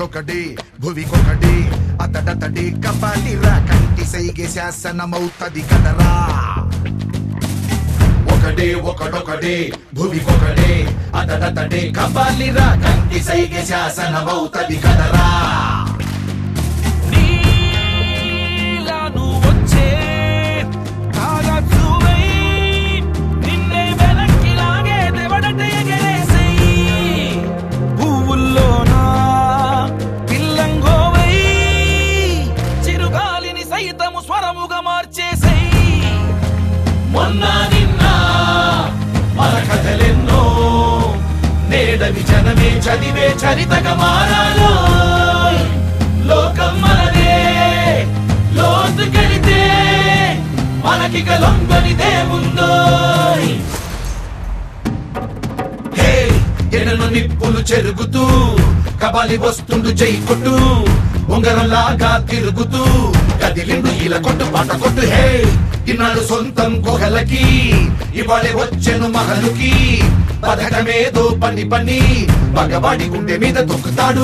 ఒకడొకడే భువికొకడే అతడతడే కపాలిరా కంటి సైగే శాసనమవుతది కదరా ఒకడే ఒకడొకడే భువికొకడే అతడతడే కపాలిరా కంటి సైగే శాసనమవుతది కదరా నీలాను వచ్చే కాగజువై నిన్నే వెనక్కి లాగే దెవడట ఎగరేసేయి పువ్వుల్లోనా పిల్లంగోవై చిరుగాలిని సైతము స్వరముగా మార్చేసేయి మొన్న నిన్న మన కథలెన్నో నేడవి జనమే చదివే చరితగా మారాలో లోకం మనదే లోతుకెళితే మనకిక లొంగనిదేముందో హే ఎడలు నిప్పులు చెరుగుతూ కబాలి వస్తుండు జై కొట్టు ఉంగరంలాగా తిరుగుతూ కదిలిండు ఇలా కొట్టు పాట కొట్టు హే ఇన్నాళ్ళు సొంతం గుహలకి ఇవాళే వచ్చెను మహలుకి పథకమేదో పని పని మగవాడి గుండె మీద తొక్కుతాడు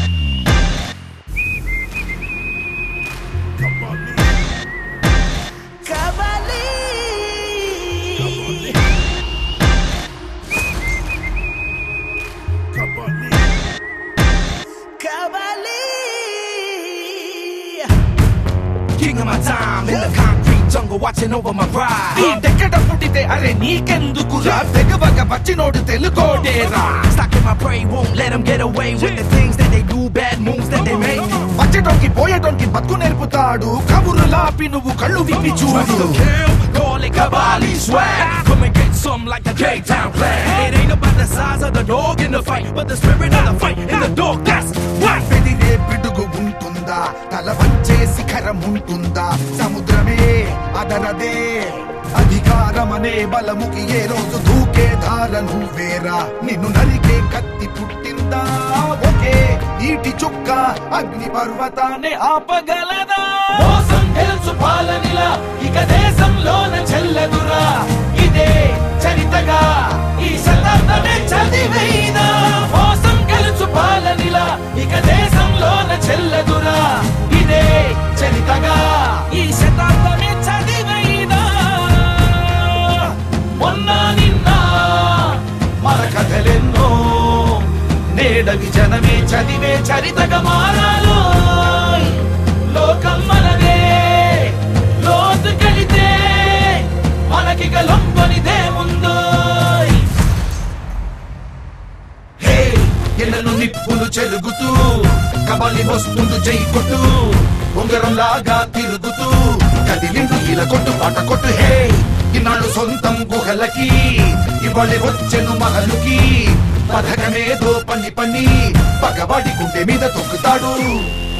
King of my time in the concrete jungle watching over my ride ఎక్కడ పుట్టితే అరే నీకెందుకురా తెగవక పచ్చినోడు తెలుగోడేరా Stuck in my prey won't let them get away with the things that they do bad moves that they make వచ్చేటోకి పోయేటోకి బతుకు నేర్పుతాడు కబురులాపి నువ్వు కళ్ళు విప్పి చూడు Call it Kabali swag Come and get some like the K-Town plan It ain't about the size of the dog in the fight But the spirit of the fight in the dog that's what పెదిరే పిడుగు ఉంటుందా తల వంచే శిఖరం ఉంటుందా సముద్రమే అదరదే అధికారమనే బలముకి ఏ రోజు దూకే ధార నువ్వేరా నిన్ను నరికే కత్తి పుట్టిందా ఒకే నీటి చుక్క అగ్ని పర్వతాన్ని ఆపగలదా మోసం తెలుసు పాలనిలా ఇక దేశంలోన చెల్లదురా ఇదే చరితగా ఈ శతాబ్దమే చదివేదా మోసం గెలుచు పాలనిలా ఇక దేశంలోన చెల్లదురా ఇదే చరితగా ఈ శతాబ్దమే చదివైనా మొన్న నిన్న మన కథలెన్నో నేడవి జనమే చదివే చరితగా మారాలో లోకం మనదే లోతుకెళితే మనకిక లొంగనిదేముందో హే ఎన్నను నిప్పులు చెరుగుతూ కబలి వస్తుంది జై కొట్టు ఉంగరం లాగా తిరుగుతూ కదిలిండు ఇలా కొట్టు పాట కొట్టు హే ఇన్నాళ్ళు సొంతం గుహలకి ఇవాళ వచ్చెను మహలుకి పథకమేదో పని పని పగవాడి గుండె మీద తొక్కుతాడు